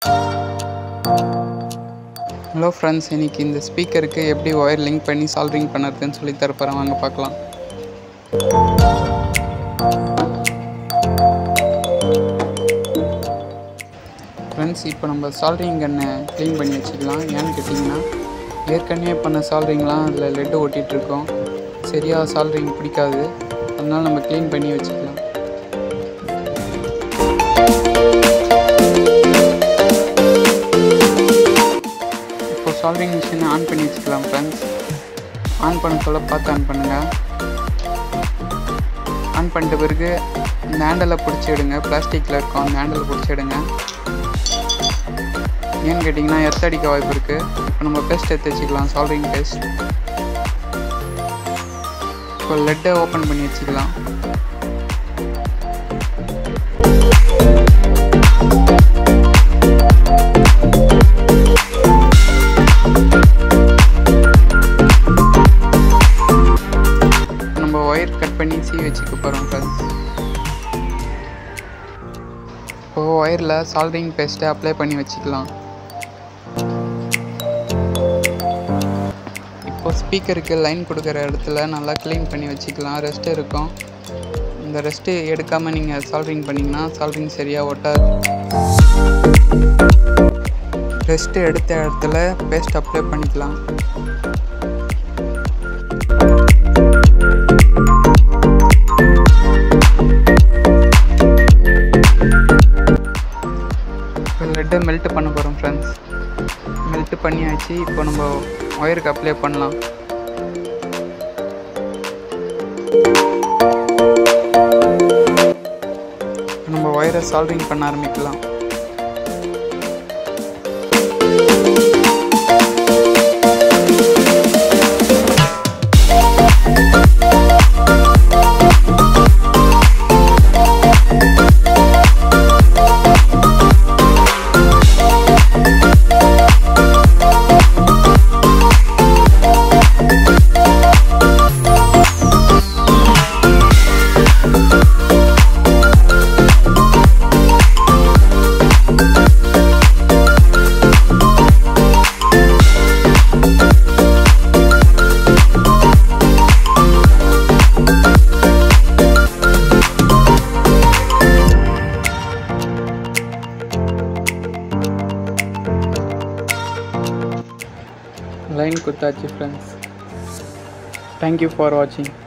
hello friends இன்னைக்கு இந்த ஸ்பீக்கருக்கு எப்படி ஒயர் லிங்க் பண்ணி சால்விங் பண்ணுறதுன்னு சொல்லி தரப்போகிறேன் வாங்க பார்க்கலாம் ஃப்ரெண்ட்ஸ் இப்போ நம்ம சால்ட்ரிங் கன்னை க்ளீன் பண்ணி வச்சுக்கலாம் ஏன்னு கேட்டிங்கன்னா ஏற்கனவே பண்ண சால்ட்ரிங்லாம் அதில் லெட்டு ஒட்டிகிட்ருக்கோம் சரியாக சால்ட்ரிங் பிடிக்காது அதனால் நம்ம க்ளீன் பண்ணி வச்சுக்கலாம் இப்போ சால்விங் மிஷினை ஆன் பண்ணி வச்சுக்கலாம் ஃப்ரெண்ட்ஸ் ஆன் பண்ண சொல்ல பார்த்து ஆன் பண்ணுங்கள் ஆன் பண்ணிட்ட பிறகு இந்த ஹேண்டலை பிடிச்சி எடுங்க பிளாஸ்டிக்கில் இருக்கும் அந்த ஹேண்டலை பிடிச்சி எடுங்க ஏன்னு கேட்டிங்கன்னா எர்த் அடிக்க வாய்ப்பு இருக்குது இப்போ நம்ம பேஸ்ட் எடுத்து வச்சுக்கலாம் சால்விங் பேஸ்ட் இப்போ லெட்டை ஓப்பன் பண்ணி வச்சுக்கலாம் நம்ம ஒயர் கட் பண்ணி சீ வச்சுக்க போகிறோம் ஃப்ரெண்ட்ஸ் இப்போது ஒயரில் சால்ட்ரிங் பேஸ்ட்டை அப்ளை பண்ணி வச்சுக்கலாம் இப்போ ஸ்பீக்கருக்கு லைன் கொடுக்குற இடத்துல நல்லா க்ளீன் பண்ணி வச்சுக்கலாம் ரெஸ்ட் இருக்கும் இந்த ரெஸ்ட்டு எடுக்காமல் நீங்கள் சால்ட்ரிங் பண்ணிங்கன்னா சால்ட்ரிங் சரியாக ஒட்டாது ரெஸ்ட்டு எடுத்த இடத்துல பேஸ்ட் அப்ளை பண்ணிக்கலாம் இப்போ லெட்டை மெல்ட் பண்ண போகிறோம் ஃப்ரெண்ட்ஸ் மெல்ட் பண்ணியாச்சு இப்போ நம்ம ஒயருக்கு அப்ளை பண்ணலாம் நம்ம ஒயரை சால்விங் பண்ண ஆரம்பிக்கலாம் லைன் குத்தாச்சு ஃப்ரெண்ட்ஸ் தேங்க்யூ ஃபார் வாட்சிங்